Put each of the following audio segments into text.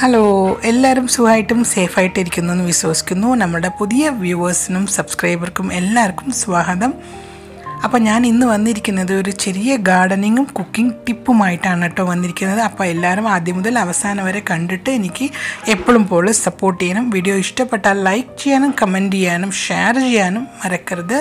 hello എല്ലാവരും സുഖമായിട്ടും സേഫായിട്ട് ഇരിക്കുന്നു എന്ന് വിശ്വസിക്കുന്നു നമ്മുടെ പുതിയ വ്യൂവേഴ്സിനും സബ്സ്ക്രൈബർക്കും എല്ലാവർക്കും സ്വാഗതം അപ്പോൾ ഞാൻ ഇന്ന് വന്നിരിക്കുന്നത് ഒരു ചെറിയ ഗാർഡനിങ്ങും കുക്കിംഗ് ടിപ്പുമായിട്ടാണ് കേട്ടോ വന്നിരിക്കുന്നത് അപ്പോൾ എല്ലാവരും ആദ്യം മുതൽ അവസാനം വരെ കണ്ടിട്ട് എനിക്ക് എപ്പോഴും പോലെ സപ്പോർട്ട് ചെയ്യണം വീഡിയോ ഇഷ്ടപ്പെട്ടാൽ ലൈക്ക് ചെയ്യാനും കമൻറ്റ് ചെയ്യാനും ഷെയർ ചെയ്യാനും മറക്കരുത്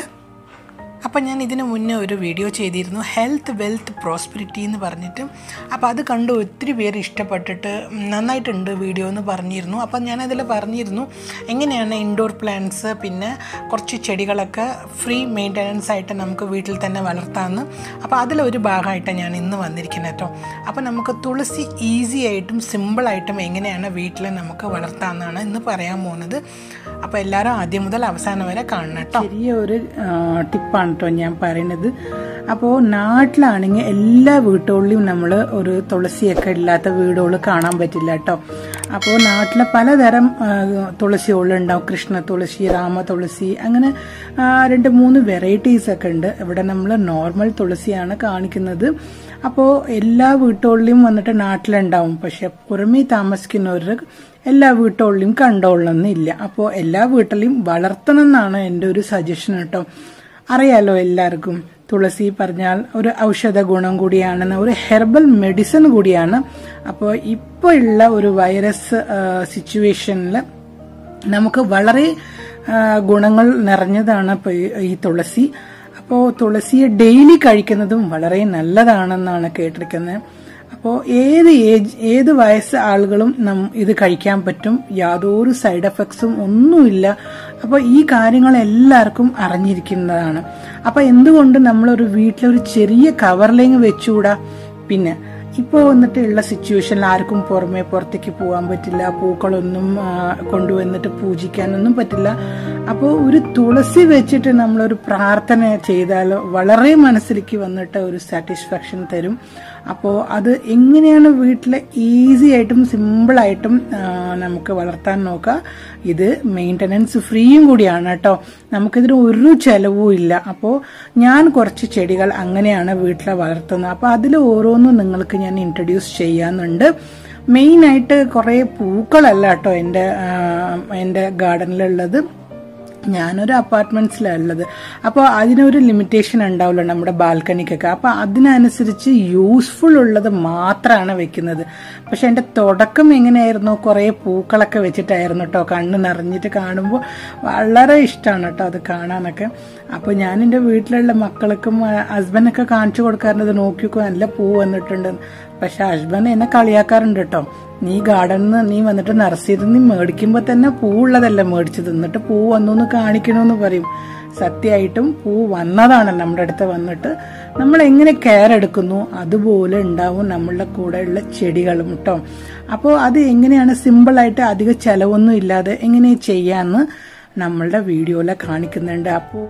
അപ്പം ഞാൻ ഇതിന് മുന്നേ ഒരു വീഡിയോ ചെയ്തിരുന്നു ഹെൽത്ത് വെൽത്ത് പ്രോസ്പെരിറ്റി എന്ന് പറഞ്ഞിട്ട് അപ്പോൾ അത് കണ്ട് ഒത്തിരി പേര് ഇഷ്ടപ്പെട്ടിട്ട് നന്നായിട്ടുണ്ട് വീഡിയോ എന്ന് പറഞ്ഞിരുന്നു അപ്പം ഞാനതിൽ പറഞ്ഞിരുന്നു എങ്ങനെയാണ് ഇൻഡോർ പ്ലാന്റ്സ് പിന്നെ കുറച്ച് ചെടികളൊക്കെ ഫ്രീ മെയിൻ്റനൻസ് ആയിട്ട് നമുക്ക് വീട്ടിൽ തന്നെ വളർത്താമെന്ന് അപ്പോൾ അതിലൊരു ഭാഗമായിട്ടാണ് ഞാൻ ഇന്ന് വന്നിരിക്കുന്നത് കേട്ടോ അപ്പോൾ നമുക്ക് തുളസി ഈസി ആയിട്ടും സിമ്പിളായിട്ടും എങ്ങനെയാണ് വീട്ടിൽ നമുക്ക് വളർത്താമെന്നാണ് ഇന്ന് പറയാൻ പോകുന്നത് അപ്പോൾ എല്ലാവരും ആദ്യം മുതൽ അവസാനം വരെ കാണണം കേട്ടോ ചെറിയ ഒരു ടിപ്പാണ് കേട്ടോ ഞാൻ പറയുന്നത് അപ്പോൾ നാട്ടിലാണെങ്കിൽ എല്ലാ വീട്ടുകളിലും നമ്മൾ ഒരു തുളസിയൊക്കെ ഇല്ലാത്ത വീടുകൾ കാണാൻ പറ്റില്ല കേട്ടോ അപ്പോൾ നാട്ടിലെ പലതരം തുളസികളുണ്ടാവും കൃഷ്ണ തുളസി രാമ തുളസി അങ്ങനെ ആ, രണ്ട് മൂന്ന് വെറൈറ്റീസ് ഒക്കെ ഉണ്ട് ഇവിടെ നമ്മൾ നോർമൽ തുളസിയാണ് കാണിക്കുന്നത് അപ്പോൾ എല്ലാ വീട്ടുകളിലും വന്നിട്ട് നാട്ടിലുണ്ടാവും പക്ഷെ പുറമേ താമസിക്കുന്നവർ എല്ലാ വീട്ടുകളിലും കണ്ടോളണമെന്നില്ല അപ്പോൾ എല്ലാ വീട്ടിലും വളർത്തണം എന്നാണ് എൻ്റെ ഒരു സജഷൻ കേട്ടോ അറിയാലോ എല്ലാവർക്കും തുളസി പറഞ്ഞാൽ ഒരു ഔഷധ ഗുണം കൂടിയാണെന്ന് ഒരു ഹെർബൽ മെഡിസിൻ കൂടിയാണ് അപ്പോൾ ഇപ്പോൾ ഉള്ള ഒരു വൈറസ് സിറ്റുവേഷനിൽ നമുക്ക് വളരെ ആ, ഗുണങ്ങൾ നിറഞ്ഞതാണ് ഇപ്പോൾ ഈ- ഈ തുളസി അപ്പോൾ തുളസിയെ ഡെയിലി കഴിക്കുന്നതും വളരെ നല്ലതാണെന്നാണ് കേട്ടിരിക്കുന്നത് അപ്പോൾ ഏത് ഏജ് ഏത് വയസ്സ് ആളുകളും നം ഇത് കഴിക്കാൻ പറ്റും യാതൊരു സൈഡ് എഫക്ട്സും ഒന്നുമില്ല അപ്പോൾ ഈ കാര്യങ്ങൾ എല്ലാവർക്കും അറിഞ്ഞിരിക്കുന്നതാണ് അപ്പോൾ എന്തുകൊണ്ട് നമ്മളൊരു വീട്ടിലൊരു ചെറിയ കവറിലേക്ക് വെച്ചുകൂടാ പിന്നെ ഇപ്പോൾ വന്നിട്ട് ഉള്ള സിറ്റുവേഷനിൽ ആർക്കും പുറമെ പുറത്തേക്ക് പോകാൻ പറ്റില്ല പൂക്കളൊന്നും ആ, കൊണ്ടുവന്നിട്ട് പൂജിക്കാനൊന്നും പറ്റില്ല അപ്പോൾ ഒരു തുളസി വെച്ചിട്ട് നമ്മളൊരു പ്രാർത്ഥന ചെയ്താൽ വളരെ മനസ്സിലേക്ക് വന്നിട്ട് ഒരു സാറ്റിസ്ഫാക്ഷൻ തരും അപ്പോൾ അത് എങ്ങനെയാണ് വീട്ടിൽ ഈസി ആയിട്ടും സിമ്പിളായിട്ടും ആ, നമുക്ക് വളർത്താൻ നോക്കാം ഇത് മെയിൻ്റനൻസ് ഫ്രീയും കൂടിയാണ് കേട്ടോ നമുക്കിതിന് ഒരു ചെലവും ഇല്ല അപ്പോൾ ഞാൻ കുറച്ച് ചെടികൾ അങ്ങനെയാണ് വീട്ടിൽ വളർത്തുന്നത് അപ്പോൾ അതിൽ ഓരോന്നും നിങ്ങൾക്ക് ഞാൻ ഇൻട്രൊഡ്യൂസ് ചെയ്യാന്നുണ്ട് മെയിനായിട്ട് കുറേ പൂക്കളല്ല കേട്ടോ എൻ്റെ ആ, എൻ്റെ ഗാർഡനിലുള്ളത് ഞാനൊരു അപ്പാർട്ട്മെന്റ്സിലാണ് ഉള്ളത് അപ്പോൾ അതിനൊരു ലിമിറ്റേഷൻ ഉണ്ടാവില്ല നമ്മുടെ ബാൽക്കണിക്കൊക്കെ അപ്പോൾ അതിനനുസരിച്ച് യൂസ്ഫുൾ ഉള്ളത് മാത്രമാണ് വെക്കുന്നത് പക്ഷെ എൻ്റെ തുടക്കം എങ്ങനെയായിരുന്നു കുറേ പൂക്കളൊക്കെ വെച്ചിട്ടായിരുന്നു കേട്ടോ കണ്ണ് നിറഞ്ഞിട്ട് കാണുമ്പോൾ വളരെ ഇഷ്ടമാണ് കേട്ടോ അത് കാണാനൊക്കെ അപ്പോൾ ഞാൻ എൻ്റെ വീട്ടിലുള്ള മക്കൾക്കും ഹസ്ബൻഡൊക്കെ കാണിച്ചു കൊടുക്കാറുണ്ട് ഇത് നോക്കിക്കോ നല്ല പൂ വന്നിട്ടുണ്ട് പക്ഷെ ഹസ്ബൻഡ് എന്നെ കളിയാക്കാറുണ്ട് കേട്ടോ നീ ഗാർഡനിൽ നീ വന്നിട്ട് നർസറിയിൽ നീ മേടിക്കുമ്പോൾ തന്നെ പൂവുള്ളതല്ല മേടിച്ചത് എന്നിട്ട് പൂ വന്നു എന്ന് കാണിക്കണമെന്ന് പറയും സത്യമായിട്ടും പൂ വന്നതാണ് നമ്മുടെ അടുത്ത് വന്നിട്ട് നമ്മൾ എങ്ങനെ കെയർ എടുക്കുന്നു അതുപോലെ ഉണ്ടാവും നമ്മളുടെ കൂടെയുള്ള ചെടികളും കേട്ടോ അപ്പോൾ അത് എങ്ങനെയാണ് സിമ്പിളായിട്ട് അധിക ചെലവൊന്നും ഇല്ലാതെ എങ്ങനെ ചെയ്യാമെന്ന് നമ്മളുടെ വീഡിയോയിൽ കാണിക്കുന്നുണ്ട് അപ്പോൾ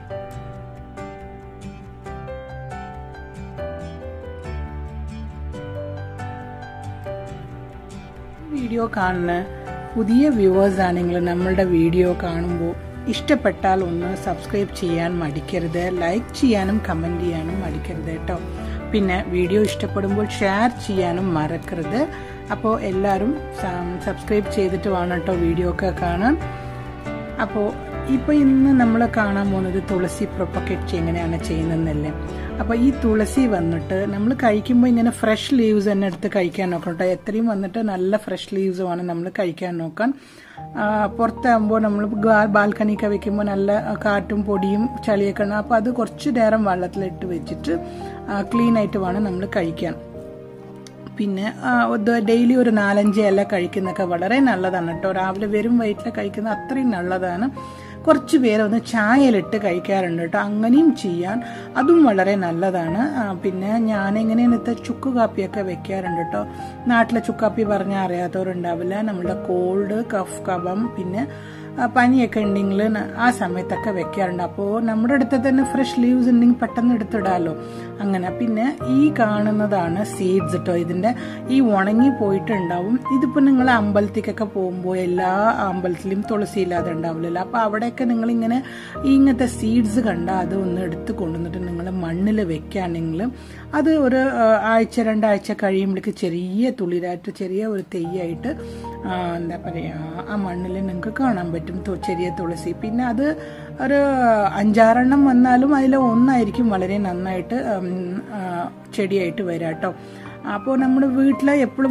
വീഡിയോ കാണുന്ന പുതിയ വ്യൂവേഴ്സ് ആണെങ്കിൽ നമ്മളുടെ വീഡിയോ കാണുമ്പോൾ ഇഷ്ടപ്പെട്ടാൽ ഒന്ന് സബ്സ്ക്രൈബ് ചെയ്യാൻ മടിക്കരുത് ലൈക്ക് ചെയ്യാനും കമൻറ്റ് ചെയ്യാനും മടിക്കരുത് കേട്ടോ പിന്നെ വീഡിയോ ഇഷ്ടപ്പെടുമ്പോൾ ഷെയർ ചെയ്യാനും മറക്കരുത് അപ്പോൾ എല്ലാവരും സബ്സ്ക്രൈബ് ചെയ്തിട്ട് വേണം കേട്ടോ വീഡിയോ ഒക്കെ കാണാൻ അപ്പോൾ ഇപ്പോൾ ഇന്ന് നമ്മൾ കാണാൻ പോകുന്നത് തുളസി പ്രൊപ്പക്കേറ്റ് എങ്ങനെയാണ് ചെയ്യുന്നതെന്നല്ലേ അപ്പോൾ ഈ തുളസി വന്നിട്ട് നമ്മൾ കഴിക്കുമ്പോൾ ഇങ്ങനെ ഫ്രഷ് ലീവ്സ് തന്നെ എടുത്ത് കഴിക്കാൻ നോക്കണം കേട്ടോ എത്രയും വന്നിട്ട് നല്ല ഫ്രഷ് ലീവ്സ് വേണം നമ്മൾ കഴിക്കാൻ നോക്കാൻ ആ, പുറത്താകുമ്പോൾ നമ്മൾ ബാൽക്കണിയൊക്കെ വെക്കുമ്പോൾ നല്ല കാറ്റും പൊടിയും ചളിയൊക്കെ ഉണ്ട് അപ്പോൾ അത് കുറച്ച് നേരം വെള്ളത്തിലിട്ട് വെച്ചിട്ട് ക്ലീൻ ആയിട്ട് വേണം നമ്മൾ കഴിക്കാൻ പിന്നെ ഡെയിലി ഒരു നാലഞ്ച് ഇല കഴിക്കുന്നതൊക്കെ വളരെ നല്ലതാണ് കേട്ടോ രാവിലെ വെറും വയറ്റിൽ കഴിക്കുന്നത് അത്രയും നല്ലതാണ് കുറച്ച് പേര് ഒന്ന് ചായയിലിട്ട് കഴിക്കാറുണ്ട് കേട്ടോ അങ്ങനെയും ചെയ്യാൻ അതും വളരെ നല്ലതാണ് ആ, പിന്നെ ഞാനെങ്ങനെയാണ് ഇത്ത ചുക്ക് കാപ്പിയൊക്കെ വെക്കാറുണ്ട് കേട്ടോ നാട്ടിലെ ചുക്കാപ്പി പറഞ്ഞാൽ അറിയാത്തവരുണ്ടാവില്ല നമ്മുടെ കോൾഡ് കഫ് കഫം പിന്നെ ആ, പനിയൊക്കെ ഉണ്ടെങ്കിൽ ന- ആ സമയത്തൊക്കെ വെക്കാറുണ്ട് അപ്പോൾ നമ്മുടെ അടുത്ത് തന്നെ ഫ്രഷ് ലീവ്സ് ഉണ്ടെങ്കിൽ പെട്ടെന്ന് എടുത്തിടാമല്ലോ അങ്ങനെ പിന്നെ ഈ കാണുന്നതാണ് സീഡ്സ് കേട്ടോ ഇതിൻ്റെ ഈ ഉണങ്ങി പോയിട്ടുണ്ടാവും ഇതിപ്പോൾ നിങ്ങൾ അമ്പലത്തേക്കൊക്കെ പോകുമ്പോൾ എല്ലാ അമ്പലത്തിലും തുളസി ഇല്ലാതെ ഉണ്ടാവില്ലല്ലോ അപ്പോൾ അവിടെയൊക്കെ നിങ്ങളിങ്ങനെ ഈ ഇങ്ങനത്തെ സീഡ്സ് കണ്ടാൽ അത് ഒന്ന് എടുത്ത് കൊണ്ടുവന്നിട്ട് നിങ്ങൾ മണ്ണിൽ വെക്കുകയാണെങ്കിൽ അത് ഒരു ആ, ആഴ്ച രണ്ടാഴ്ച കഴിയുമ്പോഴേക്ക് ചെറിയ തുളിരായിട്ട് ചെറിയ ഒരു തെയ്യായിട്ട് ആ, എന്താ പറയുക ആ മണ്ണിൽ നിങ്ങൾക്ക് കാണാൻ പറ്റും തു- ചെറിയ തുളസി പിന്നെ അത് ഒരു അഞ്ചാറെണ്ണം വന്നാലും അതിൽ ഒന്നായിരിക്കും വളരെ നന്നായിട്ട് ഉം, ആ, ചെടിയായിട്ട് വരാം കേട്ടോ അപ്പോൾ നമ്മുടെ വീട്ടിൽ എപ്പോഴും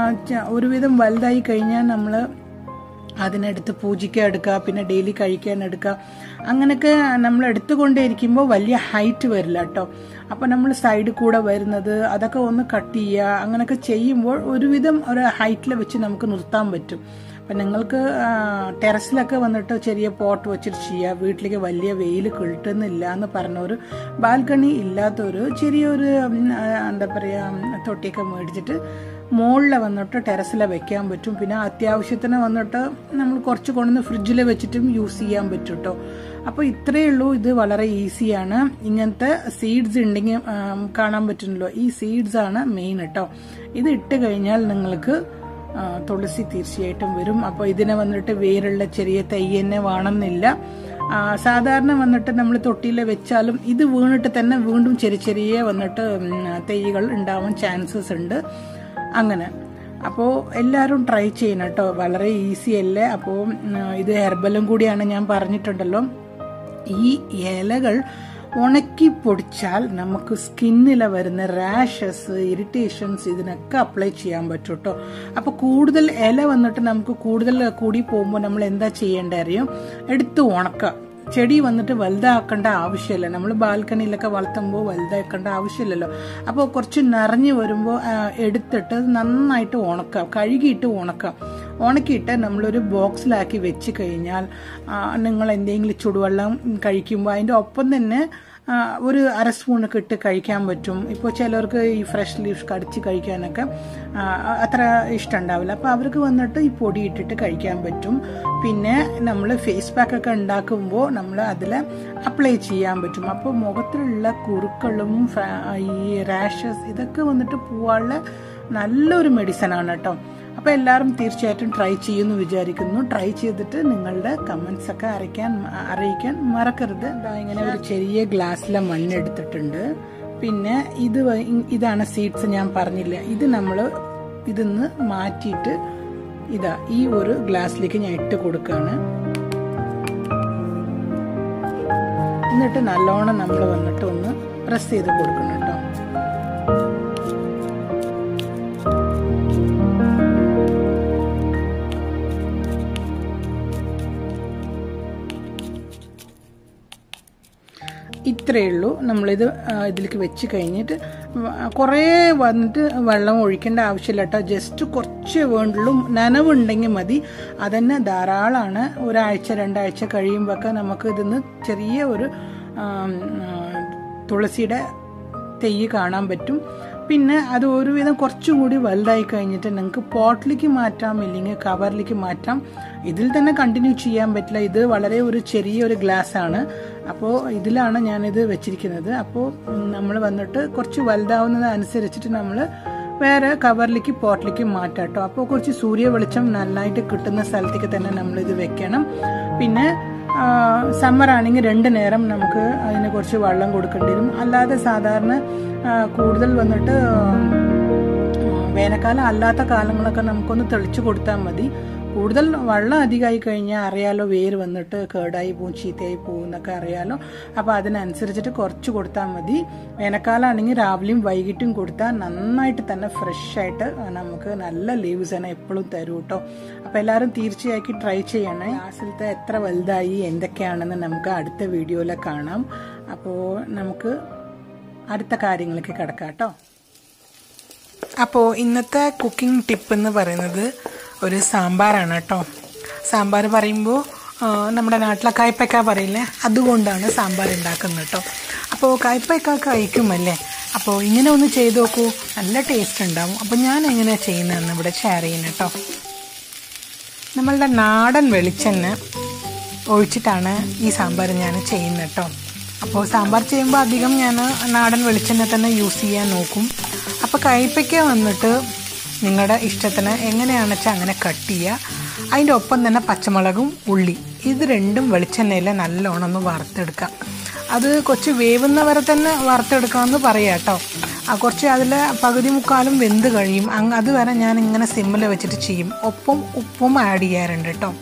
ഒരുവിധം വലുതായി കഴിഞ്ഞാൽ നമ്മൾ അതിനെടുത്ത് പൂജിക്കാൻ എടുക്കുക പിന്നെ ഡെയിലി കഴിക്കാൻ എടുക്കുക അങ്ങനെയൊക്കെ നമ്മൾ എടുത്തുകൊണ്ടേയിരിക്കുമ്പോൾ വലിയ ഹൈറ്റ് വരില്ല കേട്ടോ അപ്പോൾ നമ്മൾ സൈഡിൽ കൂടെ വരുന്നത് അതൊക്കെ ഒന്ന് കട്ട് ചെയ്യുക അങ്ങനെയൊക്കെ ചെയ്യുമ്പോൾ ഒരുവിധം ഒരു ഹൈറ്റിൽ വെച്ച് നമുക്ക് നിർത്താൻ പറ്റും അപ്പം നിങ്ങൾക്ക് ടെറസിലൊക്കെ വന്നിട്ട് ചെറിയ പോട്ട് വെച്ചിട്ട് ചെയ്യുക വീട്ടിലേക്ക് വലിയ വെയിൽ കിട്ടുന്നില്ല എന്ന് പറഞ്ഞൊരു ബാൽക്കണി ഇല്ലാത്തൊരു ചെറിയൊരു ഉം, ആ, എന്താ പറയുക തൊട്ടിയൊക്കെ മേടിച്ചിട്ട് മുകളിൽ വന്നിട്ട് ടെറസിൽ വെക്കാൻ പറ്റും പിന്നെ അത്യാവശ്യത്തിന് വന്നിട്ട് നമ്മൾ കുറച്ച് കൊണ്ടുവന്ന് ഫ്രിഡ്ജിൽ വെച്ചിട്ടും യൂസ് ചെയ്യാൻ പറ്റും കേട്ടോ അപ്പോൾ ഇത്രയേ ഉള്ളൂ ഇത് വളരെ ഈസിയാണ് ഇങ്ങനത്തെ സീഡ്സ് ഉണ്ടെങ്കിൽ ആം, കാണാൻ പറ്റുന്നല്ലോ ഈ സീഡ്സ് ആണ് മെയിൻ കേട്ടോ ഇത് ഇട്ട് കഴിഞ്ഞാൽ നിങ്ങൾക്ക് ആ, തുളസി തീർച്ചയായിട്ടും വരും അപ്പോൾ ഇതിനെ വന്നിട്ട് വേരുള്ള ചെറിയ തൈ തന്നെ വേണമെന്നില്ല ആ, സാധാരണ വന്നിട്ട് നമ്മൾ തൊട്ടിയിൽ വെച്ചാലും ഇത് വീണിട്ട് തന്നെ വീണ്ടും ചെറിയ ചെറിയ വന്നിട്ട് ഉം, തൈകൾ ഉണ്ടാവാൻ ചാൻസസ് ഉണ്ട് അങ്ങനെ അപ്പോൾ എല്ലാവരും ട്രൈ ചെയ്യണം കേട്ടോ വളരെ ഈസി അല്ലേ അപ്പോൾ ഉം, ഇത് ഹെർബലും കൂടിയാണ് ഞാൻ പറഞ്ഞിട്ടുണ്ടല്ലോ ഈ ഇലകൾ ഉണക്കി പൊടിച്ചാൽ നമുക്ക് സ്കിന്നിൽ വരുന്ന റാഷസ് ഇറിറ്റേഷൻസ് ഇതിനൊക്കെ അപ്ലൈ ചെയ്യാൻ പറ്റും കേട്ടോ അപ്പോൾ കൂടുതൽ ഇല വന്നിട്ട് നമുക്ക് കൂടുതൽ കൂടി പോകുമ്പോൾ നമ്മൾ എന്താ ചെയ്യേണ്ടത് അറിയും എടുത്ത് ഉണക്കുക ചെടി വന്നിട്ട് വലുതാക്കേണ്ട ആവശ്യമില്ല നമ്മൾ ബാൽക്കണിയിലൊക്കെ വളർത്തുമ്പോൾ വലുതാക്കേണ്ട ആവശ്യമില്ലല്ലോ അപ്പോൾ കുറച്ച് നിറഞ്ഞു വരുമ്പോൾ ആ, എടുത്തിട്ട് നന്നായിട്ട് ഉണക്കാം കഴുകിയിട്ട് ഉണക്കാം ഉണക്കിയിട്ട് നമ്മളൊരു ബോക്സിലാക്കി വെച്ച് കഴിഞ്ഞാൽ ആ, നിങ്ങൾ എന്തെങ്കിലും ചുടുവെള്ളം കഴിക്കുമ്പോൾ അതിൻ്റെ ഒപ്പം തന്നെ ആ, ഒരു അര സ്പൂണൊക്കെ ഇട്ട് കഴിക്കാൻ പറ്റും ഇപ്പോൾ ചിലർക്ക് ഈ ഫ്രഷ് ലീവ്സ് കടിച്ച് കഴിക്കാനൊക്കെ ആ, അത്ര ഇഷ്ടം ഉണ്ടാവില്ല അപ്പോൾ അവർക്ക് വന്നിട്ട് ഈ പൊടി ഇട്ടിട്ട് കഴിക്കാൻ പറ്റും പിന്നെ നമ്മൾ ഫേസ് പാക്ക് ഒക്കെ ഉണ്ടാക്കുമ്പോൾ നമ്മൾ അതിൽ അപ്ലൈ ചെയ്യാൻ പറ്റും അപ്പോൾ മുഖത്തിലുള്ള കുറുക്കളും ഫ- ഈ റാഷസ് ഇതൊക്കെ വന്നിട്ട് പോവാനുള്ള നല്ലൊരു മെഡിസൺ ആണ് കേട്ടോ അപ്പോൾ എല്ലാവരും തീർച്ചയായിട്ടും ട്രൈ ചെയ്യുമെന്ന് വിചാരിക്കുന്നു ട്രൈ ചെയ്തിട്ട് നിങ്ങളുടെ കമൻസ് ഒക്കെ അറിയിക്കാൻ അറിയിക്കാൻ മറക്കരുത് ദാ ഇങ്ങനെ ഒരു ചെറിയ ഗ്ലാസ്സിലെ മണ്ണെടുത്തിട്ടുണ്ട് പിന്നെ ഇത് വ- ഇതാണ് സീഡ്സ് ഞാൻ പറഞ്ഞില്ല ഇത് നമ്മൾ ഇതിന്ന് മാറ്റിയിട്ട് ഇതാ ഈ ഒരു ഗ്ലാസ്സിലേക്ക് ഞാൻ ഇട്ട് കൊടുക്കുകയാണ് എന്നിട്ട് നല്ലോണം നമ്മൾ വന്നിട്ട് ഒന്ന് പ്രസ് ചെയ്ത് കൊടുക്കണം കേട്ടോ ഇത്രയേ ഉള്ളൂ നമ്മളിത് ആ, ഇതിലേക്ക് വെച്ച് കഴിഞ്ഞിട്ട് വ- കുറേ വന്നിട്ട് വെള്ളം ഒഴിക്കേണ്ട ആവശ്യമില്ല കേട്ടോ ജസ്റ്റ് കുറച്ച് വേണ്ടുള്ളൂ നനവുണ്ടെങ്കിൽ മതി അതന്നെ ധാരാളമാണ് ഒരാഴ്ച രണ്ടാഴ്ച കഴിയുമ്പോഴൊക്കെ നമുക്ക് ഇതിന്ന് ചെറിയ ഒരു ആം, ആ, തുളസിയുടെ തെയ്യ് കാണാൻ പറ്റും പിന്നെ അത് ഒരുവിധം കുറച്ചും കൂടി വലുതായി കഴിഞ്ഞിട്ട് നിങ്ങൾക്ക് പോട്ടിലേക്ക് മാറ്റാം ഇല്ലെങ്കിൽ കവറിലേക്ക് മാറ്റാം ഇതിൽ തന്നെ കണ്ടിന്യൂ ചെയ്യാൻ പറ്റില്ല ഇത് വളരെ ഒരു ചെറിയൊരു ഗ്ലാസ് ആണ് അപ്പോൾ ഇതിലാണ് ഞാനിത് വെച്ചിരിക്കുന്നത് അപ്പോൾ നമ്മൾ വന്നിട്ട് കുറച്ച് വലുതാവുന്നത് അനുസരിച്ചിട്ട് നമ്മൾ വേറെ കവറിലേക്ക് പോട്ടിലേക്ക് മാറ്റാം കേട്ടോ അപ്പോൾ കുറച്ച് സൂര്യ വെളിച്ചം നന്നായിട്ട് കിട്ടുന്ന സ്ഥലത്തേക്ക് തന്നെ നമ്മളിത് വെക്കണം പിന്നെ സമ്മർ ആണെങ്കിൽ രണ്ട് നേരം നമുക്ക് അതിന് കുറച്ച് വെള്ളം കൊടുക്കേണ്ടി വരും അല്ലാതെ സാധാരണ ആ, കൂടുതൽ വന്നിട്ട് ആ, വേനൽക്കാലം അല്ലാത്ത കാലങ്ങളൊക്കെ നമുക്കൊന്ന് തെളിച്ചു കൊടുത്താൽ മതി കൂടുതൽ വെള്ളം അധികമായി കഴിഞ്ഞാൽ അറിയാലോ വേര് വന്നിട്ട് കേടായി പോവും ചീത്തയായി പോകും എന്നൊക്കെ അറിയാലോ അപ്പോൾ അതിനനുസരിച്ചിട്ട് കുറച്ച് കൊടുത്താൽ മതി വേനൽക്കാലമാണെങ്കിൽ രാവിലെയും വൈകിട്ടും കൊടുത്താൽ നന്നായിട്ട് തന്നെ ഫ്രഷ് ആയിട്ട് നമുക്ക് നല്ല ലീവ്സ് തന്നെ എപ്പോഴും തരും കേട്ടോ അപ്പോൾ എല്ലാവരും തീർച്ചയായും ട്രൈ ചെയ്യണേ ക്ലാസ്സിലത്തെ എത്ര വലുതായി എന്തൊക്കെയാണെന്ന് നമുക്ക് അടുത്ത വീഡിയോയിൽ കാണാം അപ്പോൾ നമുക്ക് അടുത്ത കാര്യങ്ങളിലേക്ക് കിടക്കാം കേട്ടോ അപ്പോൾ ഇന്നത്തെ കുക്കിംഗ് ടിപ്പ് എന്ന് പറയുന്നത് ഒരു സാമ്പാറാണ് കേട്ടോ സാമ്പാർ പറയുമ്പോൾ ആ, നമ്മുടെ നാട്ടിലെ കായ്പക്ക പറയില്ലേ അതുകൊണ്ടാണ് സാമ്പാർ ഉണ്ടാക്കുന്നത് കേട്ടോ അപ്പോൾ കായ്പക്ക കഴിക്കുമല്ലേ അപ്പോൾ ഇങ്ങനെ ഒന്ന് ചെയ്ത് നോക്കൂ നല്ല ടേസ്റ്റ് ഉണ്ടാവും അപ്പോൾ ഞാൻ എങ്ങനെയാണ് ചെയ്യുന്നതെന്ന് ഇവിടെ ഷെയർ ചെയ്യുന്നത് കേട്ടോ നമ്മളുടെ നാടൻ വെളിച്ചെണ്ണ ഒഴിച്ചിട്ടാണ് ഈ സാമ്പാർ ഞാൻ ചെയ്യുന്നത് കേട്ടോ അപ്പോൾ സാമ്പാർ ചെയ്യുമ്പോൾ അധികം ഞാൻ നാടൻ വെളിച്ചെണ്ണ തന്നെ യൂസ് ചെയ്യാൻ നോക്കും അപ്പോൾ കയ്പയ്ക്ക വന്നിട്ട് നിങ്ങളുടെ ഇഷ്ടത്തിന് എങ്ങനെയാണെന്ന് വെച്ചാൽ അങ്ങനെ കട്ട് ചെയ്യുക അതിൻ്റെ ഒപ്പം തന്നെ പച്ചമുളകും ഉള്ളി ഇത് രണ്ടും വെളിച്ചെണ്ണയിൽ നല്ലോണം ഒന്ന് വറുത്തെടുക്കാം അത് കൊച്ചു വേവുന്നവരെ തന്നെ വറുത്തെടുക്കാമെന്ന് പറയാം കേട്ടോ ആ, കുറച്ച് അതിൽ പകുതി മുക്കാലും വെന്ത് കഴിയും അങ്ങ് അതുവരെ ഞാൻ ഇങ്ങനെ സിമ്മിൽ വെച്ചിട്ട് ചെയ്യും ഒപ്പം ഉപ്പും ആഡ് ചെയ്യാറുണ്ട് കേട്ടോ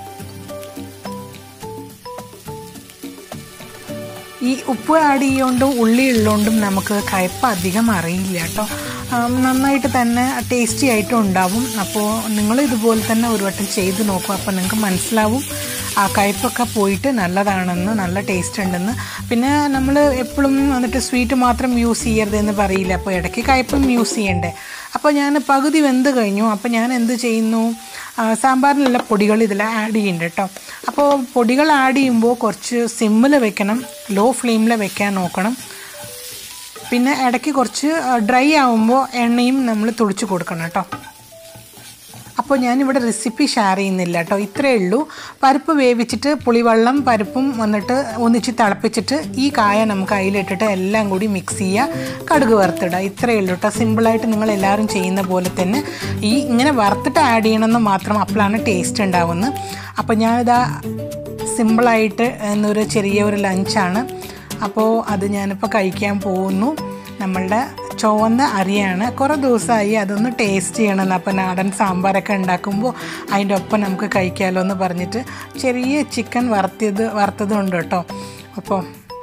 ഈ ഉപ്പ് ആഡ് ചെയ്യുകൊണ്ടും ഉള്ളി ഉള്ളതുകൊണ്ടും നമുക്ക് കയ്പ്പ് അധികം അറിയില്ല കേട്ടോ ആം, നന്നായിട്ട് തന്നെ ടേസ്റ്റി ആയിട്ടും ഉണ്ടാവും അപ്പോൾ നിങ്ങൾ ഇതുപോലെ തന്നെ ഒരു വട്ടം ചെയ്ത് നോക്കും അപ്പോൾ നിങ്ങൾക്ക് മനസ്സിലാവും ആ കയ്പ്പൊക്കെ പോയിട്ട് നല്ലതാണെന്ന് നല്ല ടേസ്റ്റ് ഉണ്ടെന്ന് പിന്നെ നമ്മൾ എപ്പോഴും വന്നിട്ട് സ്വീറ്റ് മാത്രം യൂസ് ചെയ്യരുതെന്ന് പറയില്ല അപ്പോൾ ഇടയ്ക്ക് കയ്പ്പും യൂസ് ചെയ്യണ്ടേ അപ്പോൾ ഞാൻ പകുതി വെന്ത് കഴിഞ്ഞു അപ്പോൾ ഞാൻ എന്ത് ചെയ്യുന്നു ആ, സാമ്പാറിനുള്ള പൊടികൾ ഇതിൽ ആഡ് ചെയ്യുന്നുണ്ട് കേട്ടോ അപ്പോൾ പൊടികൾ ആഡ് ചെയ്യുമ്പോൾ കുറച്ച് സിമ്മിൽ വെക്കണം ലോ ഫ്ലെയിമിൽ വെക്കാൻ നോക്കണം പിന്നെ ഇടയ്ക്ക് കുറച്ച് ഡ്രൈ ആവുമ്പോൾ എണ്ണയും നമ്മൾ തുളിച്ച് കൊടുക്കണം കേട്ടോ അപ്പോൾ ഞാനിവിടെ റെസിപ്പി ഷെയർ ചെയ്യുന്നില്ല കേട്ടോ ഇത്രയേ ഉള്ളൂ പരിപ്പ് വേവിച്ചിട്ട് പുളിവെള്ളം പരിപ്പും വന്നിട്ട് ഒന്നിച്ച് തിളപ്പിച്ചിട്ട് ഈ കായ നമുക്ക് അതിലിട്ടിട്ട് എല്ലാം കൂടി മിക്സ് ചെയ്യുക കടുക് വറുത്തിടുക ഇത്രയേ ഉള്ളൂ കേട്ടോ സിമ്പിളായിട്ട് നിങ്ങൾ എല്ലാവരും ചെയ്യുന്ന പോലെ തന്നെ ഈ ഇങ്ങനെ വറുത്തിട്ട് ആഡ് ചെയ്യണമെന്ന് മാത്രം അപ്പോഴാണ് ടേസ്റ്റ് ഉണ്ടാവുന്നത് അപ്പോൾ ഞാനിതാ സിമ്പിളായിട്ട് എന്നൊരു ചെറിയ ഒരു ലഞ്ചാണ് അപ്പോൾ അത് ഞാനിപ്പോൾ കഴിക്കാൻ പോകുന്നു നമ്മളുടെ ചുവന്ന അരിയാണ് കുറേ ദിവസമായി അതൊന്ന് ടേസ്റ്റ് ചെയ്യണമെന്ന് അപ്പോൾ നാടൻ സാമ്പാറൊക്കെ ഉണ്ടാക്കുമ്പോൾ അതിൻ്റെ ഒപ്പം നമുക്ക് കഴിക്കാമല്ലോ എന്ന് പറഞ്ഞിട്ട് ചെറിയ ചിക്കൻ വറുത്തിയത് വറുത്തതും ഉണ്ട് കേട്ടോ അപ്പോൾ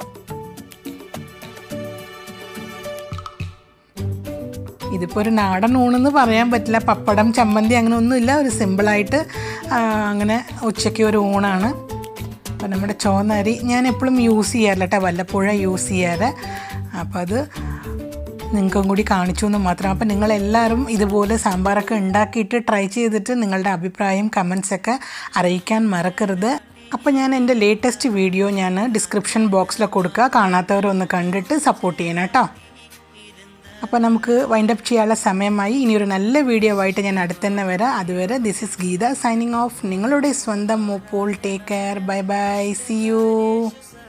ഇതിപ്പോൾ ഒരു നാടൻ ഊണെന്ന് പറയാൻ പറ്റില്ല പപ്പടം ചമ്മന്തി അങ്ങനെ ഒന്നുമില്ല ഒരു സിമ്പിളായിട്ട് ആ, അങ്ങനെ ഉച്ചയ്ക്ക് ഒരു ഊണാണ് അപ്പോൾ നമ്മുടെ ചുവന്ന അരി ഞാൻ എപ്പോഴും യൂസ് ചെയ്യാറില്ല കേട്ടോ വല്ലപ്പോഴും യൂസ് ചെയ്യാറ് അപ്പോൾ അത് നിങ്ങൾക്കും കൂടി കാണിച്ചു എന്ന് മാത്രം അപ്പോൾ നിങ്ങളെല്ലാവരും ഇതുപോലെ സാമ്പാറൊക്കെ ഉണ്ടാക്കിയിട്ട് ട്രൈ ചെയ്തിട്ട് നിങ്ങളുടെ അഭിപ്രായം കമൻസൊക്കെ അറിയിക്കാൻ മറക്കരുത് അപ്പോൾ ഞാൻ എൻ്റെ ലേറ്റസ്റ്റ് വീഡിയോ ഞാൻ ഡിസ്ക്രിപ്ഷൻ ബോക്സിൽ കൊടുക്കുക കാണാത്തവരൊന്ന് കണ്ടിട്ട് സപ്പോർട്ട് ചെയ്യണം കേട്ടോ അപ്പോൾ നമുക്ക് വൈൻഡ് അപ്പ് ചെയ്യാനുള്ള സമയമായി ഇനി ഒരു നല്ല വീഡിയോ ആയിട്ട് ഞാൻ അടുത്ത് തന്നെ വരാം അതുവരെ this is Geetha signing off നിങ്ങളുടെ സ്വന്തം മോപ്പോൾ take care bye bye see U